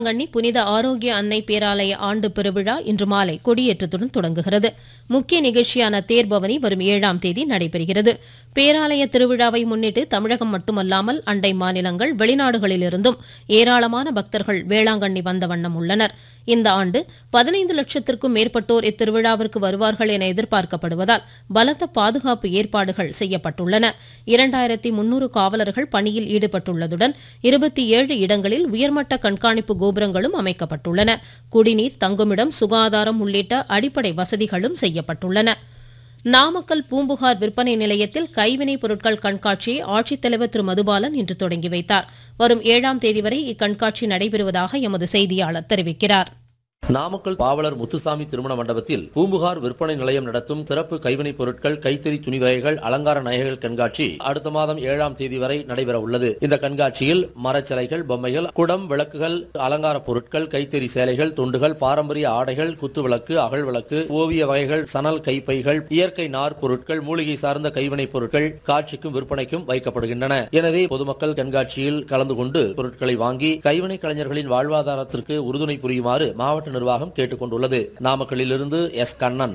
வேளாங்கண்ணி புனித ஆரோக்கிய அன்னை பேராலய ஆண்டு பெருவிழா இன்று மாலை கொடியேற்றத்துடன் தொடங்குகிறது முக்கிய நிகழ்ச்சியான தேர்பவனி வரும் ஏழாம் தேதி நடைபெறுகிறது பேராலய திருவிழாவை முன்னிட்டு தமிழகம் மட்டுமல்லாமல் அண்டை மாநிலங்கள் வெளிநாடுகளிலிருந்தும் ஏராளமான பக்தர்கள் வேளாங்கண்ணி வந்த வண்ணம் உள்ளனர் இந்த ஆண்டு பதினைந்து லட்சத்திற்கும் மேற்பட்டோர் இத்திருவிழாவிற்கு வருவார்கள் என எதிர்பார்க்கப்படுவதால் பலத்த பாதுகாப்பு ஏற்பாடுகள் செய்யப்பட்டுள்ளன இரண்டாயிரத்தி முன்னூறு காவலர்கள் பணியில் ஈடுபட்டுள்ளதுடன் இருபத்தி ஏழு இடங்களில் உயர்மட்ட கண்காணிப்பு கோபுரங்களும் அமைக்கப்பட்டுள்ளன குடிநீர் தங்குமிடம் சுகாதாரம் உள்ளிட்ட அடிப்படை வசதிகளும் செய்யப்பட்டுள்ளன நாமக்கல் பூம்புகார் விற்பனை நிலையத்தில் கைவினைப் பொருட்கள் கண்காட்சியை ஆட்சித்தலைவர் திரு மதுபாலன் இன்று தொடங்கி வைத்தார் வரும் ஏழாம் தேதி வரை இக்கண்காட்சி நடைபெறுவதாக எமது செய்தியாளர் தெரிவிக்கிறார் நாமக்கல் பாவலர் முத்துசாமி திருமண மண்டபத்தில் பூம்புகார் விற்பனை நிலையம் நடத்தும் சிறப்பு கைவினைப் பொருட்கள் கைத்தறி துணி வகைகள் அலங்கார நகைகள் கண்காட்சி அடுத்த மாதம் ஏழாம் தேதி வரை நடைபெற உள்ளது இந்த கண்காட்சியில் மரச்சிலைகள் பொம்மைகள் குடம் விளக்குகள் அலங்கார பொருட்கள் கைத்தறி சேலைகள் துண்டுகள் பாரம்பரிய ஆடைகள் குத்துவிளக்கு அகல் விளக்கு ஓவிய வகைகள் சணல் கைப்பைகள் இயற்கை நார் பொருட்கள் மூலிகை சார்ந்த கைவினைப் பொருட்கள் காட்சிக்கும் விற்பனைக்கும் வைக்கப்படுகின்றன எனவே பொதுமக்கள் கண்காட்சியில் கலந்து கொண்டு பொருட்களை வாங்கி கைவினை கலைஞர்களின் வாழ்வாதாரத்திற்கு உறுதுணை புரியுமாறு மாவட்ட நிர்வாகம் கேட்டுக் கொண்டுள்ளது நாமக்கல்லிலிருந்து எஸ் கண்ணன்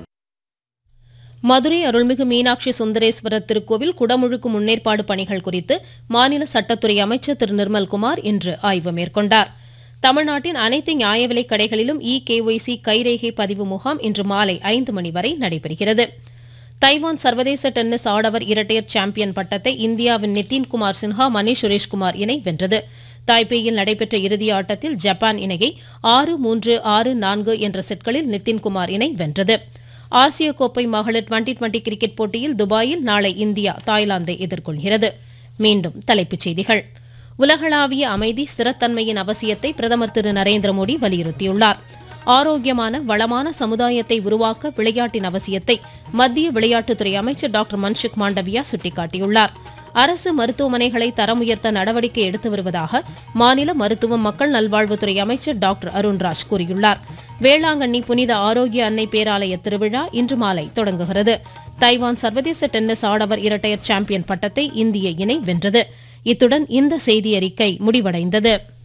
மதுரை அருள்மிகு மீனாட்சி சுந்தரேஸ்வரர் திருக்கோவில் குடமுழுக்கு முன்னேற்பாடு பணிகள் குறித்து மாநில சட்டத்துறை அமைச்சர் திரு நிர்மல்குமார் இன்று ஆய்வு மேற்கொண்டார் தமிழ்நாட்டின் அனைத்து நியாய விலைக் கடைகளிலும் இ கேஒய்சி கைரேகை பதிவு முகாம் இன்று மாலை ஐந்து மணி வரை நடைபெறுகிறது தைவான் சர்வதேச டென்னிஸ் ஆடவர் இரட்டையர் சாம்பியன் பட்டத்தை இந்தியாவின் நிதின்குமார் சின்ஹா மணீஷ் சுரேஷ்குமார் இணை வென்றது தாய்பேயில் நடைபெற்ற இறுதி ஆட்டத்தில் ஜப்பான் இணையை ஆறு மூன்று ஆறு நான்கு என்ற செட்களில் நிதின்குமார் இணை வென்றது ஆசிய கோப்பை மகளிர் டுவெண்டி டுவெண்டி கிரிக்கெட் போட்டியில் துபாயில் நாளை இந்தியா தாய்லாந்தை எதிர்கொள்கிறது மீண்டும் தலைப்புச் செய்திகள் உலகளாவிய அமைதி ஸ்திரத்தன்மையின் அவசியத்தை பிரதமர் திரு நரேந்திர மோடி வலியுறுத்தியுள்ளார் ஆரோக்கியமான வளமான சமுதாயத்தை உருவாக்க விளையாட்டின் அவசியத்தை மத்திய விளையாட்டுத்துறை அமைச்சர் டாக்டர் மன்சுக் மாண்டவியா சுட்டிக்காட்டியுள்ளார் அரசு மருத்துவமனைகளை தரம் உயர்த்த நடவடிக்கை எடுத்து வருவதாக மாநில மருத்துவம் மக்கள் நல்வாழ்வுத்துறை அமைச்சர் டாக்டர் அருண்ராஜ் கூறியுள்ளார் வேளாங்கண்ணி புனித ஆரோக்கிய அன்னை பேராலய திருவிழா இன்று மாலை தொடங்குகிறது தைவான் சர்வதேச டென்னிஸ் ஆடவர் இரட்டையர் சாம்பியன் பட்டத்தை இந்திய இணை வென்றது இத்துடன் இந்த செய்தியறிக்கை முடிவடைந்தது